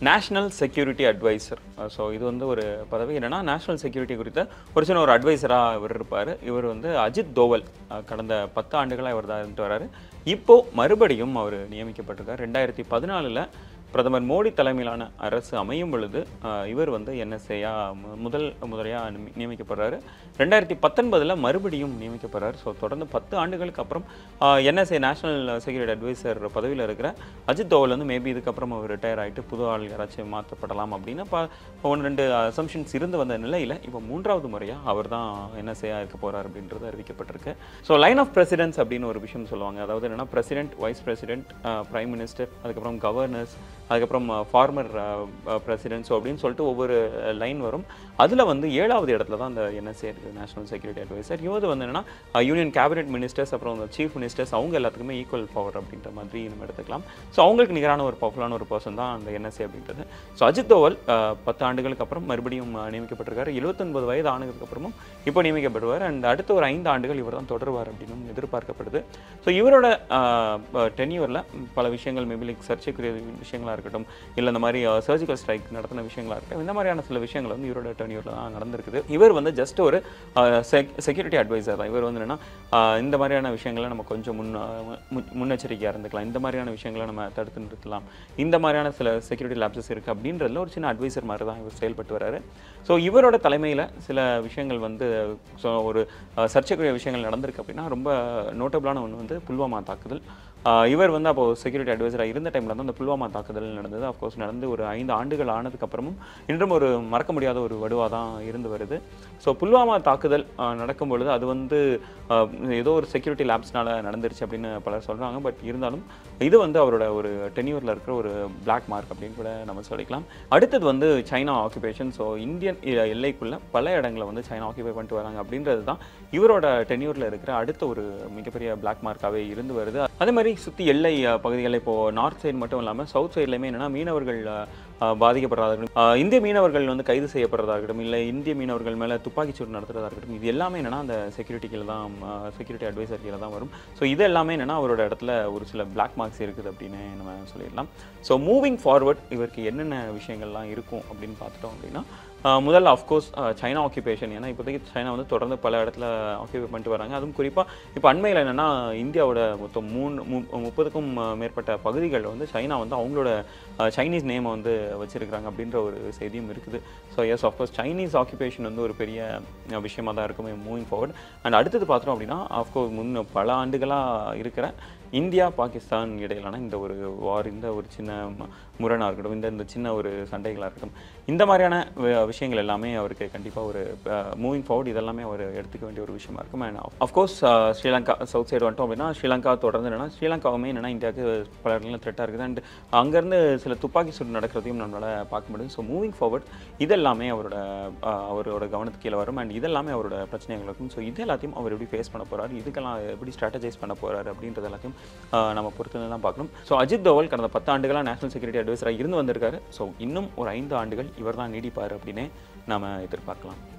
national security advisor so இது வந்து ஒரு பதவி என்னன்னா நேஷனல் செக்யூரிட்டி குறித்த ஒரு சின்ன ஒரு அட்வைசராக இவர் இருப்பார் இவர் வந்து அஜித் தோவல் அஹ், கடந்த பத்து ஆண்டுகளாக இவர் தான் இருந்துட்டு வராரு இப்போ மறுபடியும் அவர் நியமிக்கப்பட்டிருக்கார் ரெண்டாயிரத்தி பதினாலில் பிரதமர் மோடி தலைமையிலான அரசு அமையும் பொழுது அஹ், இவர் வந்து என்எஸ்ஏயா முதல் முறையாக நியமிக்கப்படுறாரு ரெண்டாயிரத்தி பத்தொன்பதில் மறுபடியும் நியமிக்கப்படுறாரு ஸோ தொடர்ந்து பத்து ஆண்டுகளுக்கு அப்புறம் என்எஸ்ஏ நேஷனல் செக்யூரிட்டி அட்வைசர் பதவியில் இருக்கிற அஜித் தோவல் வந்து மேபி இதுக்கப்புறம் அவர் ரிட்டையர் ஆகிட்டு புது ஆள் யாராச்சும் மாற்றப்படலாம் அப்படின்னு ப ஒன்று ரெண்டு அசம்ஷன்ஸ் இருந்து வந்த நிலையில் இப்போ மூன்றாவது முறையாக அவர் தான் என்எஸ்ஏயா இருக்க போகிறார் அப்படின்றது அறிவிக்கப்பட்டிருக்கு ஸோ லைன் ஆஃப் பிரசிடென்ட்ஸ் அப்படின்னு ஒரு விஷயம் சொல்லுவாங்க அதாவது என்னன்னா president vice president prime minister அதுக்கப்புறம் கவர்னர்ஸ் அதுக்கப்புறம் ஃபார்மர் பிரசிடென்ட் ஸோ அப்படின்னு சொல்லிட்டு ஒவ்வொரு லைன் வரும் அதில் வந்து ஏழாவது இடத்துல தான் அந்த என்எஸ்ஏ இருக்குது நேஷனல் செக்யூரிட்டி அட்வைசர் இவது வந்து என்னன்னா யூனியன் கேபினெட் மினிஸ்டர்ஸ் அப்புறம் சீஃப் மினிஸ்டர்ஸ் அவங்க எல்லாத்துக்குமே ஈக்குவல் பவர் அப்படின்ற மாதிரி நம்ம எடுத்துக்கலாம் ஸோ அவங்களுக்கு நிகரான ஒரு பவர்ஃபுல்லான ஒரு பர்சன் தான் அந்த என்எஸ்ஏ அப்படின்றது ஸோ அஜித் தோவல் அஹ், பத்து ஆண்டுகளுக்கு அப்புறம் மறுபடியும் அஹ், நியமிக்கப்பட்டிருக்காரு எழுபத்தொன்பது வயது ஆனதுக்கு அப்புறமும் இப்போ நியமிக்கப்படுவார் அண்ட் அடுத்த ஒரு ஐந்து ஆண்டுகள் இவர் தான் தொடருவார் அப்படின்னு எதிர்பார்க்கப்படுது ஸோ இவரோட டென்யூரில் பல விஷயங்கள் மேபி லைக் சர்ச்சைக்குரிய விஷயங்களாக இருக்கட்டும் இல்லை இந்த மாதிரி சர்ஜிக்கல் ஸ்ட்ரைக் நடத்தின விஷயங்களாக இருக்கட்டும் இந்த மாதிரியான சில விஷயங்கள் வந்து இவரோட டென்யூரில் தான் நடந்திருக்குது இவர் வந்து ஜஸ்ட் ஒரு செக்யூரிட்டி அட்வைசர் தான் இவர் வந்து என்னன்னா அஹ், இந்த மாதிரியான விஷயங்களை நம்ம கொஞ்சம் முன் முன்- முன்னெச்சரிக்கையாக இருந்துக்கலாம் இந்த மாதிரியான விஷயங்களை நம்ம தடுத்து நிறுத்தலாம் இந்த மாதிரியான சில செக்யூரிட்டி லேப்சஸ் இருக்குது அப்படின்றதுல ஒரு சின்ன அட்வைசர் மாதிரி தான் இவர் செயல்பட்டு வராரு ஸோ இவரோட தலைமையில் சில விஷயங்கள் வந்து ஸோ ஒரு அஹ், சர்ச்சைக்குரிய விஷயங்கள் நடந்திருக்கு அப்படின்னா ரொம்ப நோட்டபிளான ஒன்று வந்து புல்வாமா தாக்குதல் அஹ், இவர் வந்து அப்போ செக்யூரிட்டி அட்வைசராக இருந்த டைமில் தான் அந்த புல்வாமா தாக்குதல் நடந்தது அஃப்கோர்ஸ் நடந்து ஒரு ஐந்து ஆண்டுகள் ஆனதுக்கு அப்புறமும் இன்றும் ஒரு மறக்க முடியாத ஒரு வடுவாக தான் இருந்து வருது ஸோ புல்வாமா தாக்குதல் அஹ், நடக்கும் பொழுது அது வந்து அஹ், ஏதோ ஒரு செக்யூரிட்டி லேப்ஸ்னால நடந்துருச்சு அப்படின்னு பலர் சொல்கிறாங்க பட் இருந்தாலும் இது வந்து அவரோட ஒரு டென்யூரில் இருக்கிற ஒரு பிளாக் மார்க் அப்படின்னு கூட நம்ம சொல்லிக்கலாம் அடுத்தது வந்து சைனா ஆக்குபேஷன் ஸோ இந்தியன் எ- எல்லைக்குள்ள பல இடங்களை வந்து சைனா ஆக்குபை பண்ணிட்டு வராங்க அப்படின்றது தான் இவரோட டென்யூரில் இருக்கிற அடுத்த ஒரு மிகப்பெரிய பிளாக் மார்க்காகவே இருந்து வருது அதே மாதிரி சுற்றி எல்லை அஹ், பகுதிகளில் இப்போது நார்த் சைடு மட்டும் இல்லாமல் சவுத் சைட்லையுமே என்னென்னா மீனவர்கள் அஹ், அஹ், பாதிக்கப்படுறதா இருக்கட்டும் அஹ், இந்திய மீனவர்கள் வந்து கைது செய்யப்படுறதா இருக்கட்டும் இல்லை இந்திய மீனவர்கள் மேலே துப்பாக்கிச்சூடு நடத்துறதா இருக்கட்டும் இது எல்லாமே என்னென்னா அந்த செக்யூரிட்டி கீழே தான் செக்யூரிட்டி அட்வைசர் கீழே தான் வரும் ஸோ இது எல்லாமே என்னென்னா அவரோட இடத்துல ஒரு சில பிளாக் மார்க்ஸ் இருக்குது அப்படின்னு நம்ம சொல்லிடலாம் ஸோ மூவிங் ஃபார்வர்ட் இவருக்கு என்னென்ன விஷயங்கள்லாம் இருக்கும் அப்படின்னு பார்த்துட்டோம் அப்படின்னா ஆஹ் முதல்ல அஃப்கோர்ஸ் சைனா ஆக்குபேஷன் ஏன்னா இப்போதைக்கு சைனா வந்து தொடர்ந்து பல இடத்துல ஆக்குபை பண்ணிட்டு வராங்க அதுவும் குறிப்பாக இப்போ அண்மையில் என்னென்னா இந்தியாவோட மொத்தம் மூணு மு- முப்பதுக்கும் ஆஹ் மேற்பட்ட பகுதிகள் வந்து சைனா வந்து அவங்களோட ஆஹ் சைனீஸ் நேமை வந்து வச்சிருக்கிறாங்க அப்படின்ற ஒரு செய்தியும் இருக்குது so yes of course Chinese occupation வந்து ஒரு பெரிய ஆஹ் விஷயமா தான் இருக்குமே மூவிங் ஃபார்வர்ட் அண்ட் அடுத்தது பார்த்தோம் அப்படின்னா அஃப்கோர்ஸ் முன்ன பல ஆண்டுகளாக இருக்கிற இந்தியா பாகிஸ்தான் இடையிலான இந்த ஒரு வார் இந்த ஒரு சின்ன ம- முரணாக இருக்கட்டும் இந்த இந்த சின்ன ஒரு சண்டைகளாக இருக்கட்டும் இந்த மாதிரியான வி- விஷயங்கள் எல்லாமே அவருக்கு கண்டிப்பாக ஒரு மூவிங் ஃபார்வர்ட் இதெல்லாமே அவர் எடுத்துக்க வேண்டிய ஒரு விஷயமா இருக்கும் and of course Sri Lanka south side வந்துட்டோம் அப்படின்னா ஸ்ரீலங்கா தொடர்ந்து என்னன்னா ஸ்ரீலங்காவுமே என்னன்னா இந்தியாவுக்கு பல இடங்களில் த்ரெட்டாக இருக்குது அண்ட் அங்கேருந்து சில துப்பாக்கி சூடு நடக்கிறதையும் நம்மளால் பார்க்க முடியும் ஸோ மூவிங் ஃபார்வர்ட் இதெல்லாமே அவரோட அஹ், அவரோட கவனத்துக்கு கீழே வரும் அண்ட் இதெல்லாமே அவரோட பிரச்சனைகள் இருக்கும் ஸோ இது எல்லாத்தையும் அவர் எப்படி ஃபேஸ் பண்ண போறாரு இதுக்கெல்லாம் எப்படி ஸ்ட்ராட்டஜைஸ் பண்ண போறாரு அப்படின்றது எல்லாத்தையும் அஹ், நம்ம பொறுத்து தான் பார்க்கணும் ஸோ அஜித் தோவல் கடந்த பத்து ஆண்டுகளாக நேஷனல் செக்யூரிட்டி அட்வைசராக இருந்து வந்திருக்காரு ஸோ இன்னும் ஒரு ஐந்து ஆண்டுகள் இவர் தான் நீடிப்பார் அப்படின்னே நாம எதிர்பார்க்கலாம்